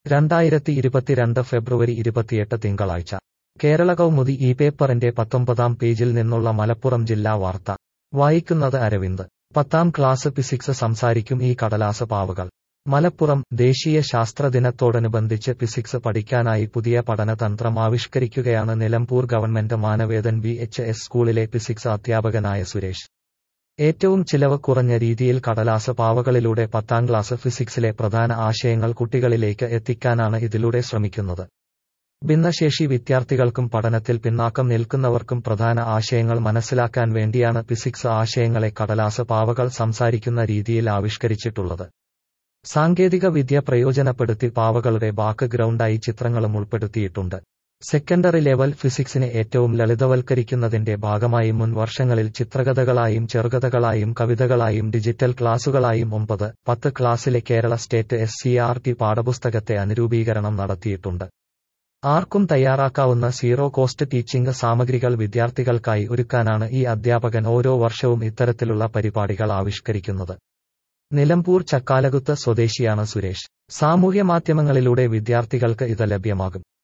രണ്ടായിരത്തി ഇരുപത്തിരണ്ട് ഫെബ്രുവരി ഇരുപത്തിയെട്ട് തിങ്കളാഴ്ച കേരള കൗമുദി ഈ പേപ്പറിന്റെ പത്തൊമ്പതാം പേജിൽ നിന്നുള്ള മലപ്പുറം ജില്ലാ വാർത്ത വായിക്കുന്നത് അരവിന്ദ് പത്താം ക്ലാസ് ഫിസിക്സ് സംസാരിക്കും ഈ കടലാസ് പാവകൾ മലപ്പുറം ദേശീയ ശാസ്ത്ര ദിനത്തോടനുബന്ധിച്ച് ഫിസിക്സ് പഠിക്കാനായി പുതിയ പഠനതന്ത്രം ആവിഷ്കരിക്കുകയാണ് Nilambur government Manavedan V H S സ്കൂളിലെ ഫിസിക്സ് അധ്യാപകനായ സുരേഷ് ഏറ്റവും ചിലവ് കുറഞ്ഞ രീതിയിൽ കടലാസ് പാവകളിലൂടെ പത്താം ക്ലാസ് ഫിസിക്സിലെ പ്രധാന ആശയങ്ങൾ കുട്ടികളിലേക്ക് എത്തിക്കാനാണ് ഇതിലൂടെ ശ്രമിക്കുന്നത് ഭിന്നശേഷി വിദ്യാർത്ഥികൾക്കും പഠനത്തിൽ പിന്നാക്കം നിൽക്കുന്നവർക്കും പ്രധാന ആശയങ്ങൾ മനസ്സിലാക്കാൻ വേണ്ടിയാണ് ഫിസിക്സ് ആശയങ്ങളെ കടലാസ് പാവകൾ സംസാരിക്കുന്ന രീതിയിൽ ആവിഷ്കരിച്ചിട്ടുള്ളത് സാങ്കേതിക വിദ്യ പ്രയോജനപ്പെടുത്തി പാവകളുടെ ബാക്ക് ഗ്രൗണ്ടായി ചിത്രങ്ങളും ഉൾപ്പെടുത്തിയിട്ടുണ്ട് സെക്കൻഡറി ലെവൽ ഫിസിക്സിനെ ഏറ്റവും ലളിതവൽക്കരിക്കുന്നതിന്റെ ഭാഗമായി മുൻ വർഷങ്ങളിൽ ചിത്രകഥകളായും ചെറുകഥകളായും കവിതകളായും ഡിജിറ്റൽ ക്ലാസുകളായും ഒമ്പത് പത്ത് ക്ലാസ്സിലെ Kerala state S C R T പാഠപുസ്തകത്തെ അനുരൂപീകരണം നടത്തിയിട്ടുണ്ട് ആർക്കും തയ്യാറാക്കാവുന്ന സീറോ കോസ്റ്റ് ടീച്ചിംഗ് സാമഗ്രികൾ വിദ്യാർത്ഥികൾക്കായി ഒരുക്കാനാണ് ഈ അധ്യാപകൻ ഓരോ വർഷവും ഇത്തരത്തിലുള്ള പരിപാടികൾ ആവിഷ്കരിക്കുന്നത് നിലമ്പൂർ ചക്കാലകുത്ത് സ്വദേശിയാണ് സുരേഷ് സാമൂഹ്യ മാധ്യമങ്ങളിലൂടെ വിദ്യാർത്ഥികൾക്ക് ഇത് ലഭ്യമാകും